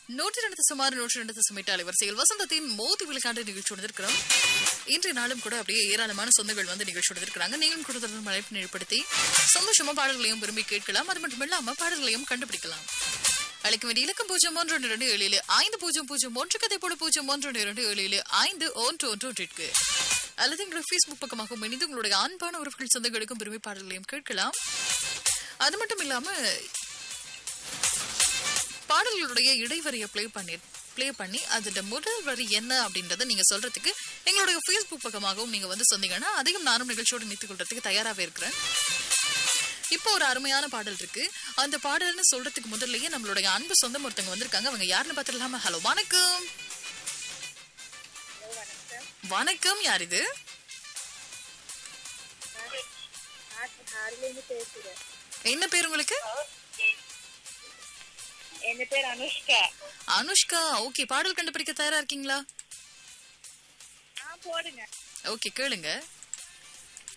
நூற்றி ரெண்டு சுமார் நூற்றி ரெண்டு சுமிட்ட அலைவரிசையில் வசந்தத்தின் மோதி விளையாட்டு நிகழ்ச்சியோடு இருக்கிறோம் இன்றைய நாளும் கூட அப்படியே ஏராளமான சொந்தங்கள் வந்து நிகழ்ச்சியோடு இருக்கிறாங்க நீங்களும் கூட தொடர்ந்து அழைப்பு ஏற்படுத்தி சந்தோஷமா பாடல்களையும் விரும்பி கேட்கலாம் அது மட்டும் இல்லாம பாடல்களையும் கண்டுபிடிக்கலாம் அழைக்க வேண்டிய இலக்கம் பூஜ்ஜியம் ஒன்று ஒன்று இரண்டு ஏழு ஏழு ஐந்து பூஜ்ஜியம் பூஜ்ஜியம் ஒன்று கதை போடு பூஜ்ஜியம் ஒன்று ஒன்று இரண்டு ஏழு ஏழு ஐந்து ஒன்று ஒன்று ஒன்றிற்கு அல்லது எங்களுடைய ஃபேஸ்புக் பக்கமாகவும் இணைந்து உங்களுடைய அன்பான உறவுகள் சொந்தங்களுக்கும் விரும்பி பாடல்களையும் கேட்கலாம் அது மட்டும் இல்லாம பாடல்களுடைய இடைவரியை ப்ளே பண்ணி ப்ளே பண்ணி அதோட முதல் வரி என்ன அப்படின்றத நீங்க சொல்றதுக்கு எங்களுடைய ஃபேஸ்புக் பக்கமாகவும் நீங்க வந்து சொன்னீங்கன்னா அதிகம் நானும் நிகழ்ச்சியோடு நிறுத்திக் கொள்றதுக்கு தயாராகவே இருக்கிறேன் இப்போ ஒரு அருமையான பாடல் இருக்கு அந்த பாடல்னு சொல்றதுக்கு முதல்லயே நம்மளுடைய அன்பு சொந்தம் ஒருத்தவங்க வந்திருக்காங்க அவங்க யாருன்னு பார்த்துடலாமா ஹலோ வணக்கம் வணக்கம் யார் இது ஆறுலேருந்து பேசுறேன் என்ன பேர் உங்களுக்கு என் பேர் அனுஷ்கா அனுஷ்கா ஓகே பாடல் கண்டுபிடிக்க தயாரா இருக்கீங்களா ஆ போடுங்க ஓகே கேளுங்க